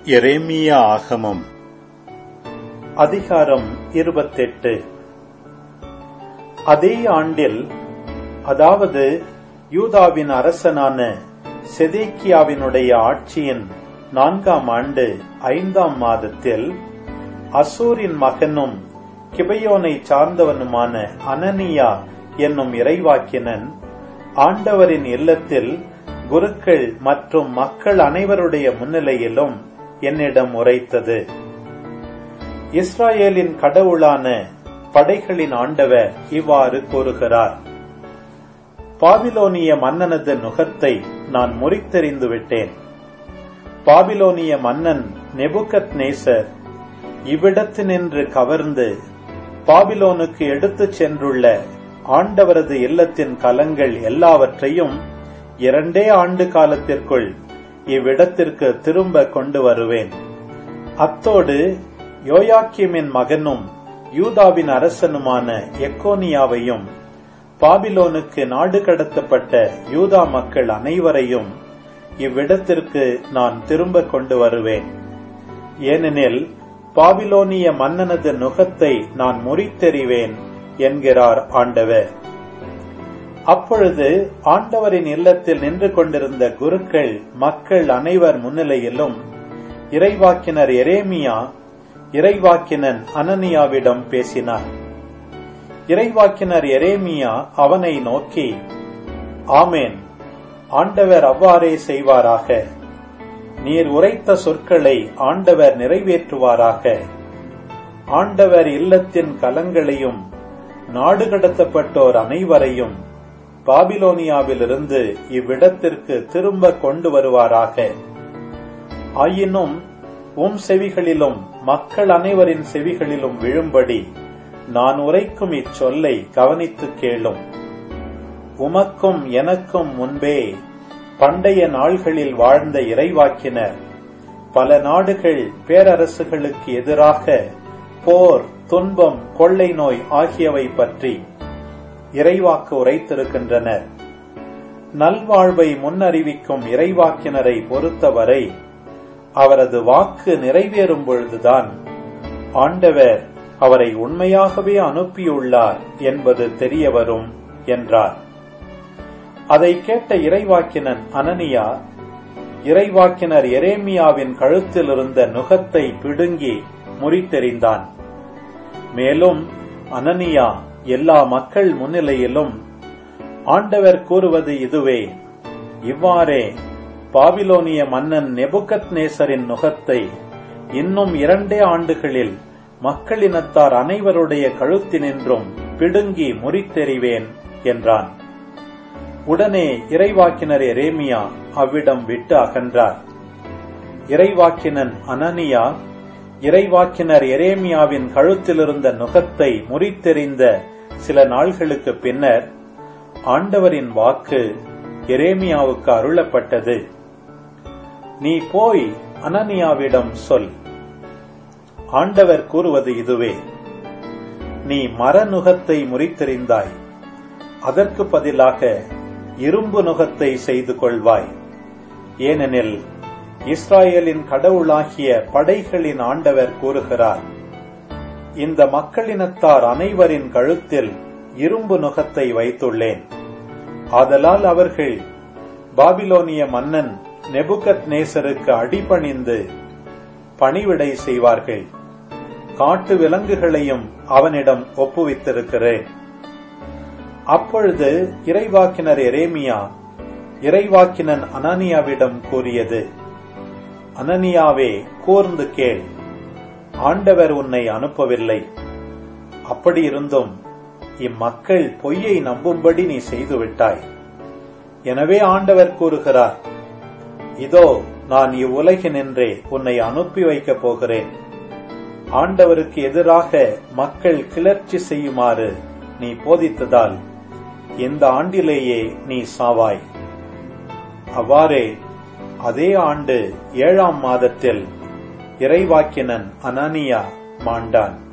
எரேமியா ஆகமம் அதிகாரம் இருபத்தெட்டு அதே ஆண்டில் அதாவது யூதாவின் அரசனான செதேக்கியாவினுடைய ஆட்சியின் நான்காம் ஆண்டு ஐந்தாம் மாதத்தில் அசூரின் மகனும் கிபையோனை சார்ந்தவனுமான அனனியா என்னும் இறைவாக்கினன் ஆண்டவரின் இல்லத்தில் குருக்கள் மற்றும் மக்கள் அனைவருடைய முன்னிலையிலும் என்னிடம் உரைத்தது இஸ்ராயேலின் கடவுளான படைகளின் ஆண்டவர் இவ்வாறு கூறுகிறார் பாபிலோனிய மன்னனது நுகத்தை நான் முறித்தெறிந்து விட்டேன் பாபிலோனிய மன்னன் நெபுகத் நேசர் இவ்விடத்தினின்று கவர்ந்து பாபிலோனுக்கு எடுத்துச் சென்றுள்ள ஆண்டவரது இல்லத்தின் கலங்கள் எல்லாவற்றையும் இரண்டே ஆண்டு காலத்திற்குள் இவ்விடத்திற்கு திரும்ப கொண்டு வருவேன் அத்தோடு யோயாக்கியமின் மகனும் யூதாவின் அரசனுமான எக்கோனியாவையும் பாபிலோனுக்கு நாடு கடத்தப்பட்ட யூதா மக்கள் அனைவரையும் இவ்விடத்திற்கு நான் திரும்ப கொண்டு வருவேன் ஏனெனில் பாபிலோனிய மன்னனது நுகத்தை நான் முறித்தெறிவேன் என்கிறார் ஆண்டவர் அப்பொழுது ஆண்டவரின் இல்லத்தில் நின்று கொண்டிருந்த குருக்கள் மக்கள் அனைவர் முன்னிலையிலும் இறைவாக்கினர் எரேமியா இறைவாக்கினன் அனனியாவிடம் பேசினார் இறைவாக்கினர் எரேமியா அவனை நோக்கி ஆமேன் ஆண்டவர் அவ்வாறே செய்வாராக நீர் உரைத்த சொற்களை ஆண்டவர் நிறைவேற்றுவாராக ஆண்டவர் இல்லத்தின் கலங்களையும் நாடு கடத்தப்பட்டோர் அனைவரையும் பாபிலோனியாவிலிருந்து இவ்விடத்திற்கு திரும்ப கொண்டு வருவாராக ஆயினும் உம் செவிகளிலும் மக்கள் அனைவரின் செவிகளிலும் விழும்படி நான் உரைக்கும் இச்சொல்லை கவனித்து கேளும் உமக்கும் எனக்கும் முன்பே பண்டைய நாள்களில் வாழ்ந்த இறைவாக்கினர் பல நாடுகள் பேரரசுகளுக்கு எதிராக போர் துன்பம் கொள்ளை நோய் ஆகியவை பற்றி இறைவாக்கு உரைத்திருக்கின்றனர் நல்வாழ்வை முன்னறிவிக்கும் இறைவாக்கினரை பொறுத்தவரை அவரது வாக்கு நிறைவேறும் பொழுதுதான் ஆண்டவர் அவரை உண்மையாகவே அனுப்பியுள்ளார் என்பது தெரிய வரும் என்றார் அதை கேட்ட இறைவாக்கினன் அனனியா இறைவாக்கினர் எரேமியாவின் கழுத்தில் இருந்த நுகத்தை பிடுங்கி முறித்தெறிந்தான் மேலும் அனனியா எல்லா மக்கள் முன்னிலையிலும் ஆண்டவர் கூறுவது இதுவே இவ்வாறே பாபிலோனிய மன்னன் நெபுகத் நேசரின் நுகத்தை இன்னும் இரண்டே ஆண்டுகளில் மக்களினத்தார் அனைவருடைய கழுத்தினின்றும் பிடுங்கி முறித்தெறிவேன் என்றான் உடனே இறைவாக்கினர் எரேமியா அவ்விடம் விட்டு அகன்றார் இறைவாக்கினன் அனனியா இறைவாக்கினர் எரேமியாவின் கழுத்திலிருந்த நுகத்தை முறித்தெறிந்த சில நாள்களுக்கு பின்னர் ஆண்டவரின் வாக்கு எரேமியாவுக்கு அருளப்பட்டது நீ போய் அனனியாவிடம் சொல் ஆண்டவர் கூறுவது இதுவே நீ மரநுகத்தை முறித்தெறிந்தாய் அதற்கு பதிலாக இரும்பு நுகத்தை செய்து கொள்வாய் ஏனெனில் இஸ்ராயலின் கடவுளாகிய படைகளின் ஆண்டவர் கூறுகிறார் இந்த மக்களினத்தார் அனைவரின் கழுத்தில் இரும்பு நுகத்தை வைத்துள்ளேன் ஆதலால் அவர்கள் பாபிலோனிய மன்னன் நெபுகத் நேசருக்கு அடிபணிந்து பணிவிடை செய்வார்கள் காட்டு விலங்குகளையும் அவனிடம் ஒப்புவித்திருக்கிறேன் அப்பொழுது இறைவாக்கினர் எரேமியா இறைவாக்கினன் அனனியாவிடம் கூறியது அனனியாவே கூர்ந்து கேள் ஆண்டவர் உன்னை அனுப்பவில்லை அப்படி இருந்தும் இம்மக்கள் பொய்யை நம்பும்படி நீ செய்துவிட்டாய் எனவே ஆண்டவர் கூறுகிறார் இதோ நான் இவ்வுலகினின்றே உன்னை அனுப்பி வைக்கப் போகிறேன் ஆண்டவருக்கு எதிராக மக்கள் கிளர்ச்சி செய்யுமாறு நீ போதித்ததால் இந்த ஆண்டிலேயே நீ சாவாய் அவ்வாறே அதே ஆண்டு ஏழாம் மாதத்தில் இறைவாக்கினன் அனனியா மாண்டான்